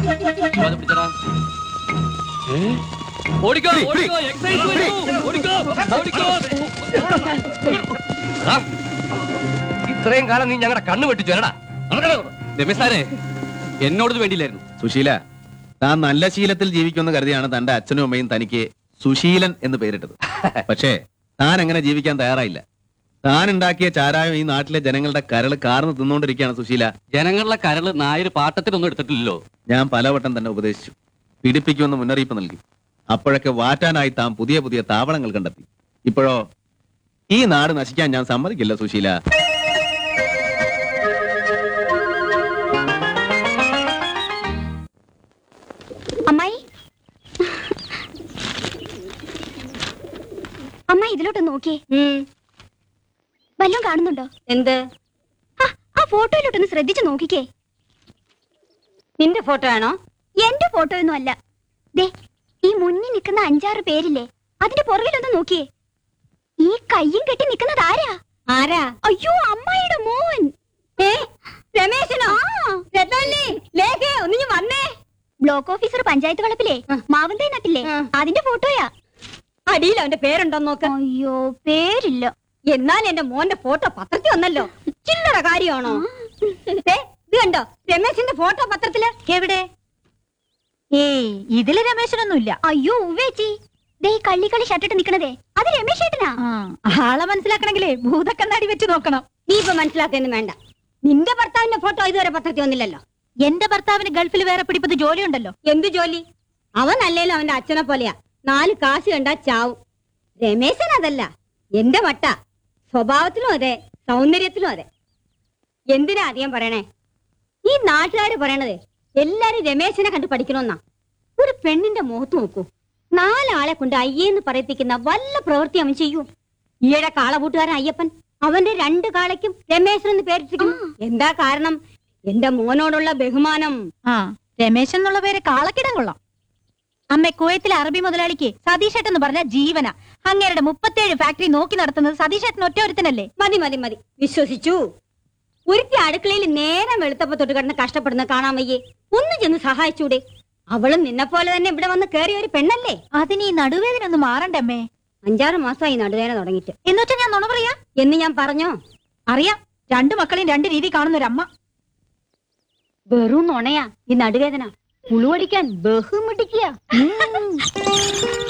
അത് പിടിച്ചടാ. ഓടിക്കോ ഓടിക്കോ എക്സൈസ് വരുന്നു. ഓടിക്കോ ഓടിക്കോ ആ, ഇത്രയും കാലം നീ ഞങ്ങളുടെ കണ്ണു വെട്ടിച്ചു വരടാ രമേശ് സാറേ എന്നോടത് വേണ്ടിയില്ലായിരുന്നു സുശീല താൻ നല്ല ശീലത്തിൽ ജീവിക്കുമെന്ന് കരുതിയാണ് തന്റെ അച്ഛനും അമ്മയും തനിക്ക് സുശീലൻ എന്ന് പേരിട്ടത് പക്ഷേ താൻ അങ്ങനെ ജീവിക്കാൻ തയ്യാറായില്ല താൻ ഉണ്ടാക്കിയ ചാരായം ഈ നാട്ടിലെ ജനങ്ങളുടെ കരള് കാർന്ന് തിന്നുകൊണ്ടിരിക്കുകയാണ് സുശീല ജനങ്ങളുടെ കരള് നായർ പാട്ടത്തിനൊന്നും എടുത്തിട്ടില്ലല്ലോ ഞാൻ പലവട്ടം തന്നെ ഉപദേശിച്ചു പീഡിപ്പിക്കുമെന്ന് മുന്നറിയിപ്പ് നൽകി അപ്പോഴൊക്കെ വാറ്റാനായി താൻ പുതിയ പുതിയ താവളങ്ങൾ കണ്ടെത്തി ഇപ്പോഴോ ഈ നാട് നശിക്കാൻ ഞാൻ സമ്മതിക്കില്ല സുശീല അമ്മായി അമ്മ ഇതിലോട്ട് നോക്കിയേ വല്ലതും കാണുന്നുണ്ടോ എന്ത് ആ, ആ ഫോട്ടോയിലോട്ടൊന്ന് ശ്രദ്ധിച്ചു നോക്കിക്കേ നിന്റെ ഫോട്ടോ ആണോ എന്റെ ഫോട്ടോ ഒന്നും അല്ല ദേ ഈ മുന്നിൽ നിൽക്കുന്ന അഞ്ചാറ് പേരില്ലേ അതിന്റെ പുറകിലൊന്ന് നോക്കിയേ ഈ കയ്യും കെട്ടി നിൽക്കുന്നത് ആരാ ആരാ അയ്യോ അമ്മായിയുടെ മോൻ ഏ രമേശനോ രത്നവല്ലി ലേഖ ഒന്നിഞ്ഞു വന്നേ ബ്ലോക്ക് ഓഫീസർ പഞ്ചായത്ത് വളപ്പിലെ ആ. മാവന്തേ നട്ടില്ലേ ആ. അതിന്റെ ഫോട്ടോയാ അടിയിൽ അവന്റെ പേരുണ്ടോ നോക്ക് അയ്യോ പേരില്ല എന്നാൽ എന്റെ മോന്റെ ഫോട്ടോ പത്രത്തിൽ വന്നല്ലോ ചില്ലറ കാര്യമാണോ ദേ, ഇത് കണ്ടോ രമേശിന്റെ ഫോട്ടോ പത്രത്തില് എവിടെ ഏയ് ഇതില് രമേശനൊന്നുമില്ല അയ്യോ ഉവേച്ചി ദേ ഈ കള്ളിക്കളി ഷർട്ടിട്ട് നിക്കണതേ അത് രമേശ് ഏട്ടനാ ആളെ മനസ്സിലാക്കണെങ്കിലേ ഭൂതക്കണ്ണാടി വെച്ച് നോക്കണം നീ ഇപ്പൊ മനസ്സിലാക്കൊന്നും വേണ്ട നിന്റെ ഭർത്താവിന്റെ ഫോട്ടോ ഇതുവരെ പത്രത്തിൽ വന്നില്ലല്ലോ എന്റെ ഭർത്താവിന് ഗൾഫിൽ വേറെ പിടിപ്പത് ജോലിയുണ്ടല്ലോ എന്ത് ജോലി അവൻ അല്ലേലും അവന്റെ അച്ഛനെ പോലെയാ നാല് കാശ് കണ്ടാ ചാവും രമേശൻ അതല്ല എന്റെ വട്ട സ്വഭാവത്തിലും അതെ സൗന്ദര്യത്തിലും അതെ എന്തിനാ അധികം പറയണേ ഈ നാട്ടുകാര് പറയണത് എല്ലാരും രമേശനെ കണ്ട് പഠിക്കണമെന്നാ ഒരു പെണ്ണിന്റെ മുഖത്ത് നോക്കൂ നാലാളെ കൊണ്ട് അയ്യേന്ന് പറയിപ്പിക്കുന്ന വല്ല പ്രവൃത്തി അവൻ ചെയ്യൂ ഈയിടെ കാളപൂട്ടുകാരൻ അയ്യപ്പൻ അവന്റെ രണ്ട് കാളയ്ക്കും രമേശൻ എന്ന് പേരിട്ടിരിക്കുന്നു എന്താ കാരണം എന്റെ മോനോടുള്ള ബഹുമാനം ആ രമേശൻ എന്നുള്ള പേര് കാളക്കിടം കൊള്ളാം അമ്മ കുവൈത്തിലെ അറബി മുതലാളിക്ക് സതീഷേട്ടൻ എന്ന് പറഞ്ഞ ജീവന അങ്ങേരുടെ മുപ്പത്തേഴ് ഫാക്ടറി നോക്കി നടത്തുന്നത് സതീഷേട്ടൻ ഒറ്റ ഒരുത്തനല്ലേ മതി മതി മതി വിശ്വസിച്ചു ഒരുത്തി അടുക്കളയിൽ നേരം വെളുത്തപ്പോ തൊട്ട് കിടന്ന് കഷ്ടപ്പെടുന്ന കാണാൻ വയ്യേ ഒന്ന് ചെന്ന് സഹായിച്ചൂടെ അവളും നിന്നെ പോലെ തന്നെ ഇവിടെ വന്ന് കേറിയ ഒരു പെണ്ണല്ലേ അതിന് ഈ നടുവേദന ഒന്ന് മാറണ്ടേ അമ്മേ അഞ്ചാറ് മാസമായി നടുവേന തുടങ്ങിയിട്ട് എന്നുവെച്ചാ ഞാൻ നുണ പറയാ എന്ന് ഞാൻ പറഞ്ഞോ അറിയാം രണ്ടു മക്കളെയും രണ്ട് രീതി കാണുന്ന ഒരു അമ്മ വെറും നുണയാ ഈ നടുവേദന പുളുവടിക്കാൻ ബഹുമിടിക്കുക